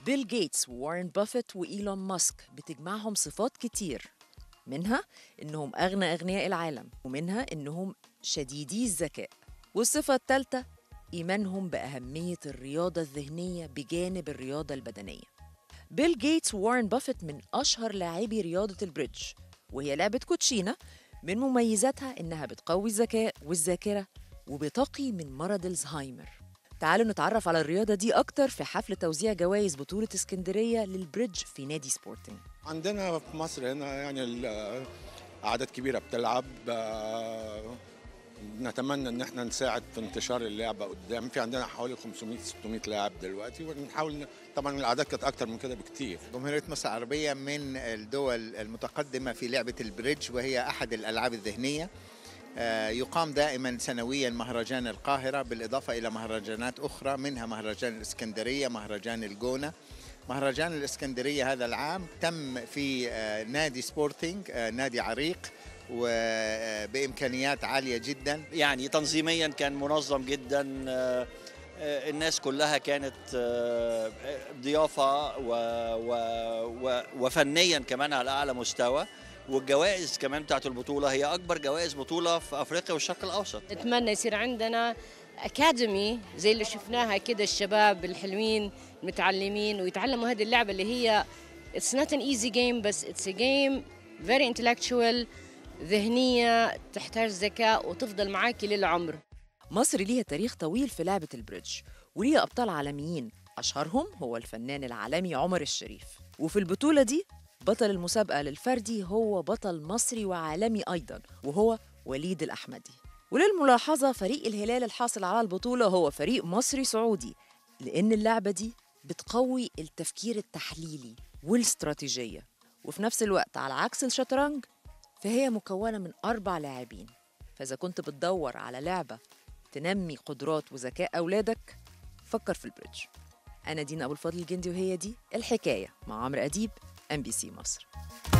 بيل جيتس ووارن بافيت وإيلون ماسك بتجمعهم صفات كتير منها إنهم أغنى أغنياء العالم ومنها إنهم شديدي الذكاء والصفة الثالثة إيمانهم بأهمية الرياضة الذهنية بجانب الرياضة البدنية بيل جيتس ووارن بافيت من أشهر لاعبي رياضة البريدج وهي لعبة كوتشينة من مميزاتها إنها بتقوي الذكاء والذاكرة وبتقي من مرض الزهايمر تعالوا نتعرف على الرياضة دي أكتر في حفل توزيع جوائز بطولة اسكندرية للبريدج في نادي سبورتنج عندنا في مصر هنا يعني ال- أعداد كبيرة بتلعب آه، نتمنى ان احنا نساعد في انتشار اللعبه قدام في عندنا حوالي 500 600 لاعب دلوقتي ونحاول ن- طبعا الاعداد كانت اكتر من كده بكتير جمهورية مصر العربية من الدول المتقدمة في لعبة البريدج وهي أحد الألعاب الذهنية آه، يقام دائما سنويا مهرجان القاهرة بالإضافة إلى مهرجانات أخرى منها مهرجان الإسكندرية مهرجان الجونة مهرجان الإسكندرية هذا العام تم في آه، نادي سبورتينج آه، نادي عريق وبإمكانيات عالية جدا يعني تنظيميا كان منظم جدا آه، آه، الناس كلها كانت آه، ضيافة و و و وفنيا كمان على أعلى مستوى والجوائز كمان بتاعت البطولة هي أكبر جوائز بطولة في أفريقيا والشرق الأوسط نتمنى يصير عندنا أكاديمي زي اللي شفناها كده الشباب الحلوين المتعلمين ويتعلموا هذه اللعبة اللي هي it's not an easy game بس it's a game very intellectual ذهنية تحتاج ذكاء وتفضل معاكي للعمر مصر ليها تاريخ طويل في لعبة البريدج وليها أبطال عالميين أشهرهم هو الفنان العالمي عمر الشريف وفي البطولة دي بطل المسابقة للفردي هو بطل مصري وعالمي أيضا وهو وليد الأحمدي وللملاحظة فريق الهلال الحاصل على البطولة هو فريق مصري سعودي لأن اللعبة دي بتقوي التفكير التحليلي والاستراتيجية وفي نفس الوقت على عكس الشطرنج فهي مكونة من أربع لاعبين فإذا كنت بتدور على لعبة تنمي قدرات وذكاء أولادك فكر في البريدج أنا دينا أبو الفضل الجندي وهي دي الحكاية مع عمرو أديب ام بي سي مصر